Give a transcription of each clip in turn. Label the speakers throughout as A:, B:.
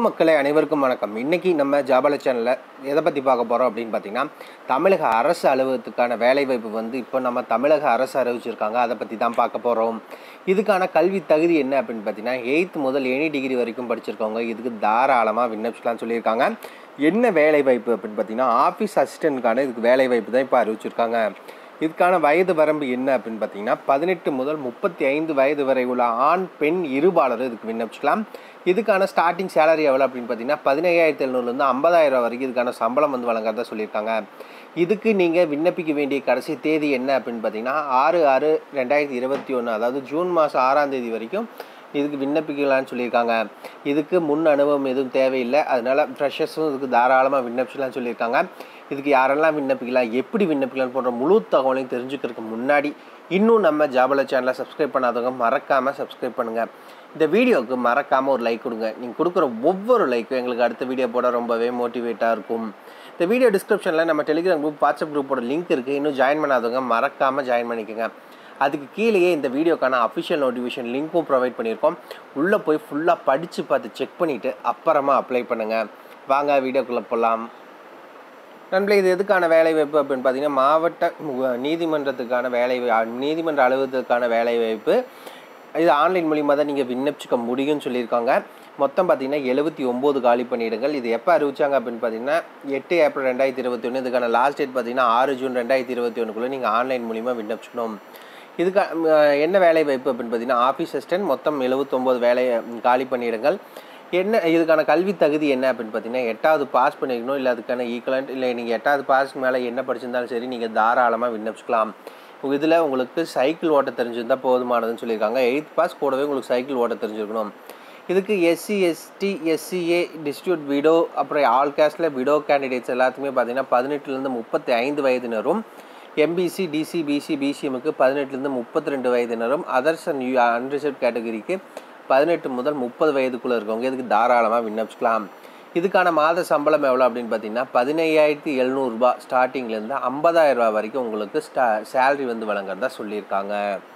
A: மக்களே அனைவருக்கும் வணக்கம் இன்னைக்கு நம்ம ஜாபால சேனலில் எதை பற்றி பார்க்க போகிறோம் அப்படின்னு பார்த்தீங்கன்னா தமிழக அரசு அலுவலகத்துக்கான வேலைவாய்ப்பு வந்து இப்போ நம்ம தமிழக அரசு அறிவிச்சிருக்காங்க அதை பற்றி தான் பார்க்க போகிறோம் இதுக்கான கல்வி தகுதி என்ன அப்படின்னு பார்த்தீங்கன்னா எயித்து முதல் எனி டிகிரி வரைக்கும் படிச்சிருக்கவங்க இதுக்கு தாராளமாக விண்ணப்பிச்சலாம்னு சொல்லியிருக்காங்க என்ன வேலைவாய்ப்பு அப்படின்னு பார்த்தீங்கன்னா ஆஃபீஸ் அசிஸ்டண்ட்டுக்கான இதுக்கு வேலைவாய்ப்பு தான் இப்போ அறிவிச்சிருக்காங்க இதுக்கான வயது வரம்பு என்ன அப்படின்னு பார்த்தீங்கன்னா பதினெட்டு முதல் முப்பத்தி ஐந்து வயது வரை உள்ள ஆண் பெண் இருபாலரும் இதுக்கு விண்ணப்பிச்சுக்கலாம் இதுக்கான ஸ்டார்டிங் சேலரி எவ்வளோ அப்படின்னு பார்த்தீங்கன்னா பதினையாயிரத்தி எழுநூறுலேருந்து ஐம்பதாயிரம் ரூபா வரைக்கும் இதுக்கான சம்பளம் வந்து வழங்குறதா சொல்லியிருக்காங்க இதுக்கு நீங்கள் விண்ணப்பிக்க வேண்டிய கடைசி தேதி என்ன அப்படின்னு பார்த்தீங்கன்னா ஆறு ஆறு ரெண்டாயிரத்தி இருபத்தி ஒன்று அதாவது ஜூன் மாதம் ஆறாம் தேதி வரைக்கும் இதுக்கு விண்ணப்பிக்கலாம்னு சொல்லியிருக்காங்க இதுக்கு முன் அனுபவம் எதுவும் தேவையில்லை அதனால ஃப்ரெஷர்ஸும் இதுக்கு தாராளமாக விண்ணப்பிச்சலாம்னு சொல்லியிருக்காங்க இதுக்கு யாரெல்லாம் விண்ணப்பிக்கலாம் எப்படி விண்ணப்பிக்கலாம் போன்ற முழு தகவலையும் தெரிஞ்சுக்கிறதுக்கு முன்னாடி இன்னும் நம்ம ஜாபல சேனலை சப்ஸ்கிரைப் பண்ணாதவங்க மறக்காமல் சப்ஸ்கிரைப் பண்ணுங்கள் இந்த வீடியோவுக்கு மறக்காமல் ஒரு லைக் கொடுங்க நீங்கள் கொடுக்குற ஒவ்வொரு லைக்கும் எங்களுக்கு அடுத்த வீடியோ போட ரொம்பவே மோட்டிவேட்டாக இருக்கும் இந்த வீடியோ டிஸ்கிரிப்ஷனில் நம்ம டெலிகிராம் குரூப் வாட்ஸ்அப் குரூப்போட லிங்க் இருக்குது இன்னும் ஜாயின் பண்ணாதவங்க மறக்காமல் ஜாயின் பண்ணிக்கோங்க அதுக்கு கீழேயே இந்த வீடியோக்கான அஃபிஷியல் நோட்டிஃபிகேஷன் லிங்க்கும் ப்ரொவைட் பண்ணியிருக்கோம் உள்ளே போய் ஃபுல்லாக படித்து பார்த்து செக் பண்ணிவிட்டு அப்புறமா அப்ளை பண்ணுங்கள் வாங்க வீடியோக்குள்ளே போகலாம் நண்பர்களே இது எதுக்கான வேலை வாய்ப்பு அப்படின்னு பார்த்தீங்கன்னா மாவட்ட மு- நீதிமன்றத்துக்கான வேலை வா- நீதிமன்ற அலுவலகத்துக்கான வேலை வாய்ப்பு இது ஆன்லைன் மூலியமாக தான் நீங்கள் விண்ணப்பிச்சுக்க முடியும்னு சொல்லியிருக்காங்க மொத்தம் பார்த்தீங்கன்னா எழுபத்தி ஒம்பது காலி பணியிடங்கள் இது எப்போ அறிவிச்சாங்க அப்படின்னு பார்த்தீங்கன்னா எட்டு ஏப்ரல் ரெண்டாயிரத்தி இருபத்தி ஒன்று இதுக்கான லாஸ்ட் டேட் பார்த்தீங்கன்னா ஆறு ஜூன் ரெண்டாயிரத்தி இருபத்தி ஒன்றுக்குள்ளே நீங்கள் ஆன்லைன் மூலியமாக விண்ணப்பிச்சுக்கணும் இதுக்கு அஹ், என்ன வேலை வாய்ப்பு அப்படின்னு பார்த்தீங்கன்னா ஆஃபீஸ் அசிஸ்டன்ட் மொத்தம் எழுபத்தொம்போது வேலை ம், காலி பணியிடங்கள் என்ன இதுக்கான கல்வி தகுதி என்ன அப்படின்னு பார்த்தீங்கன்னா எட்டாவது பாஸ் பண்ணிக்கணும் இல்லை அதுக்கான ஈக்குவலண்ட் இல்லை நீங்கள் எட்டாவது பாஸ்க்கு மேலே என்ன படிச்சிருந்தாலும் சரி நீங்கள் தாராளமாக விண்ணப்பிச்சுக்கலாம் இதில் உங்களுக்கு சைக்கிள் ஓட்ட தெரிஞ்சிருந்தால் போதுமானதுன்னு சொல்லியிருக்காங்க எயித் பாஸ் கூடவே உங்களுக்கு சைக்கிள் ஓட்ட தெரிஞ்சிருக்கணும் இதுக்கு SC ST SCA distribute widow அப்புறம் ஆல் கேஸ்டில் விடோ கேண்டிடேட்ஸ் எல்லாத்துக்குமே பார்த்தீங்கன்னா பதினெட்டுலேருந்து முப்பத்தி ஐந்து வயதினரும் எம்பிசி டிசி பிசி பிசிஎம்முக்கு பதினெட்டுலேருந்து முப்பத்தி ரெண்டு வயதினரும் அதர்ஸ் அண்ட் யூ அன்ரிசர்வ் கேட்டகரிக்கு பதினெட்டு முதல் முப்பது வயதுக்குள்ளே இருக்கவங்க இதுக்கு தாராளமாக விண்ணப்பிச்சுக்கலாம் இதுக்கான மாத சம்பளம் எவ்வளோ அப்படின்னு பார்த்தீங்கன்னா பதினையாயிரத்தி எழுநூறுபா ஸ்டார்டிங்லேருந்து ஐம்பதாயிரம் ரூபா வரைக்கும் உங்களுக்கு ஸ்டா சேலரி வந்து வழங்குறதா சொல்லியிருக்காங்க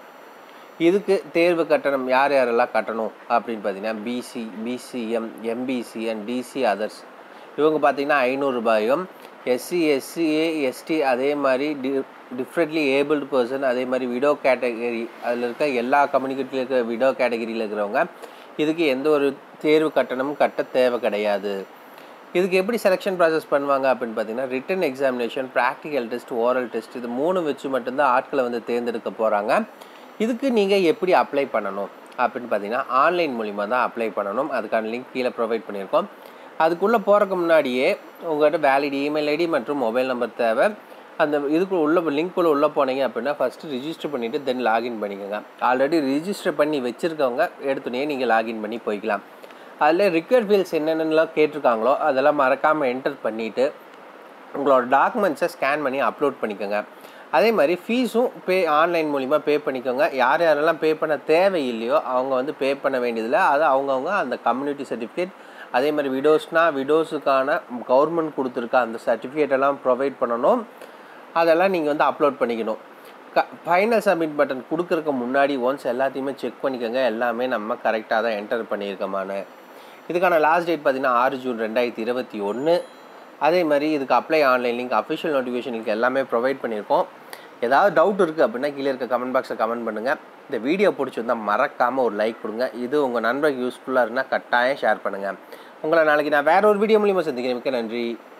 A: இதுக்கு தேர்வு கட்டணம் யார் யாரெல்லாம் கட்டணும் அப்படின்னு பார்த்தீங்கன்னா BC BCM MBC and DC others இவங்க பார்த்தீங்கன்னா ஐநூறுரூபாயும் எஸ்சி எஸ்சிஏ எஸ்டி அதே மாதிரி டி டிஃப்ரெண்ட்லி ஏபிள்டு பர்சன் அதே மாதிரி விடோ கேட்டகரி அதில் இருக்க எல்லா கம்யூனிட்டியில் இருக்க விடோ கேட்டகரியில் இருக்கிறவங்க இதுக்கு எந்த ஒரு தேர்வு கட்டணமும் கட்ட தேவை கிடையாது இதுக்கு எப்படி செலெக்ஷன் ப்ராசஸ் பண்ணுவாங்க அப்படின்னு பார்த்தீங்கன்னா written examination practical test oral test இது மூணு வச்சு மட்டும்தான் ஆட்களை வந்து தேர்ந்தெடுக்க போகிறாங்க இதுக்கு நீங்கள் எப்படி அப்ளை பண்ணணும் அப்படின்னு பார்த்தீங்கன்னா ஆன்லைன் மூலிமா தான் அப்ளை பண்ணணும் அதுக்கான லிங்க் கீழே ப்ரொவைட் பண்ணியிருக்கோம் அதுக்குள்ளே போகிறதுக்கு முன்னாடியே உங்கள்கிட்ட வேலிட் இமெயில் ஐடி மற்றும் மொபைல் நம்பர் தேவை அந்த இதுக்குள்ள உள்ள லிங்க்குள்ளே உள்ளே போனீங்க அப்படின்னா ஃபஸ்ட்டு ரிஜிஸ்டர் பண்ணிவிட்டு தென் லாகின் பண்ணிக்கோங்க ஆல்ரெடி ரிஜிஸ்டர் பண்ணி வச்சுருக்கவங்க எடுத்துனே நீங்கள் லாகின் பண்ணி போய்க்கலாம் அதில் ரிக்வயர்ட் ஃபீல்ஸ் என்னென்னலாம் கேட்டிருக்காங்களோ அதெல்லாம் மறக்காமல் என்டர் பண்ணிவிட்டு உங்களோட டாக்குமெண்ட்ஸை ஸ்கேன் பண்ணி அப்லோட் பண்ணிக்கோங்க அதே மாதிரி ஃபீஸும் பே ஆன்லைன் மூலிமா பே பண்ணிக்கோங்க யார் யாரெல்லாம் பே பண்ண தேவையில்லையோ அவங்க வந்து பே பண்ண வேண்டியதில்லை அது அவங்கவுங்க அந்த கம்யூனிட்டி சர்டிஃபிகேட் அதே மாதிரி விடோஸ்னால் விடோஸுக்கான கவர்மெண்ட் கொடுத்துருக்க அந்த சர்டிஃபிகேட் எல்லாம் ப்ரொவைட் பண்ணணும் அதெல்லாம் நீங்கள் வந்து அப்லோட் பண்ணிக்கணும் க ஃபைனல் சப்மிட் பட்டன் கொடுக்கறதுக்கு முன்னாடி ஒன்ஸ் எல்லாத்தையுமே செக் பண்ணிக்கோங்க எல்லாமே நம்ம கரெக்டாக தான் என்டர் பண்ணியிருக்கோமான்னு இதுக்கான லாஸ்ட் டேட் பார்த்தீங்கன்னா ஆறு ஜூன் ரெண்டாயிரத்தி இருபத்தி ஒன்று அதே மாதிரி இதுக்கு apply online link official notification link எல்லாமே ப்ரொவைட் பண்ணியிருக்கோம் ஏதாவது டவுட் இருக்குது அப்படின்னா கீழே இருக்க கமெண்ட் பாக்ஸில் கமெண்ட் பண்ணுங்கள் இந்த வீடியோ பிடிச்சிருந்தால் மறக்காமல் ஒரு லைக் கொடுங்க இது உங்கள் நண்பருக்கு யூஸ்ஃபுல்லாக இருந்தால் கட்டாயம் ஷேர் பண்ணுங்கள் உங்களை நாளைக்கு நான் வேற ஒரு வீடியோ மூலியமாக சந்திக்கிறேன் மிக்க நன்றி